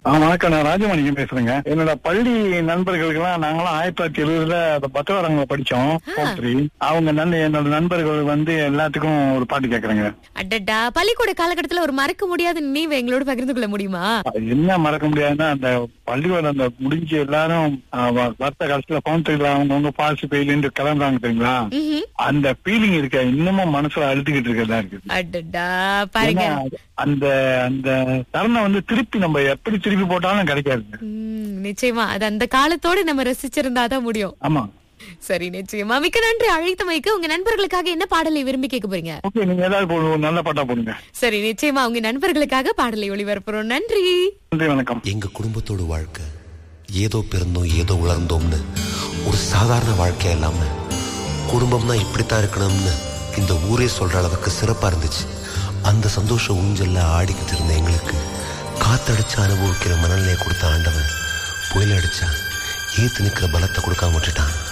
ஆ, வணக்கம் நான் ராஜமாணிக்கம் பேசுறேங்க என்னோட பள்ளி நண்பர்களுக்கெல்லாம் நாங்களாம் ஆயிரத்தி தொள்ளாயிரத்தி எழுபதுல அந்த பத்தவரங்களை படிச்சோம் form three. அவங்க நன் என்னோட நண்பர்கள் வந்து எல்லாத்துக்கும் ஒரு பாட்டு கேக்குறாங்க அடடா பள்ளிக்கூட காலகட்டத்துல ஒரு மறக்க முடியாத நினைவு எங்களோட பகிர்ந்து கொள்ள முடியுமா அது என்ன மறக்க முடியாதுன்னா அந்த பள்ளிக்கூடம் அந்த முடிஞ்சு எல்லாரும் ஆ, வ- வருத்த கடைசியில பவுண்டரியில் அவங்கவுங்க பாஸ் பெயிலின்னு கிளம்புறாங்க தெரியுங்களா ம்ஹும். அந்த ஃபீலிங் இருக்க இன்னமும் மனசுல அழுத்திக்கிட்டு இருக்கதா இருக்குது அடடா பாருங்க ஏன்னா, அந்த அந்த தருணம் வந்து திருப்பி நம்ம எப்படி திருப்பி போட்டாலும் கிடைக்காது ம், நிச்சயமா அது அந்த காலத்தோட நம்ம ரசிச்சிருந்தாதான் முடியும் ஆமா சரி நிச்சயமா மிக்க நன்றி அழைத்தமைக்கு உங்க நண்பர்களுக்காக என்ன பாடலை விரும்பி கேட்க போறீங்க ஓகே நீங்க ஏதாவது போடுங்க ஒரு நல்ல பாட்டா போடுங்க சரி நிச்சயமா உங்க நண்பர்களுக்காக பாடலை ஒளிபரப்புறோம் நன்றி நன்றி வணக்கம் எங்க குடும்பத்தோட வாழ்க்கை ஏதோ பிறந்தோம் ஏதோ வளர்ந்தோம்னு ஒரு சாதாரண வாழ்க்கையா இல்லாம குடும்பம்னா இப்படித்தான் இருக்கணும்னு இந்த ஊரே சொல்ற அளவுக்கு சிறப்பா இருந்துச்சு அந்த சந்தோஷ ஊஞ்சல்ல ஆடிக்கிட்டு இருந்த எங்களுக்கு காத்தடிச்சு அனுபவிக்கிற மனநிலையை கொடுத்த ஆண்டவன் புயல் அடிச்சா ஏத்து நிக்கிற பலத்தை கொடுக்காம விட்டுட்டான்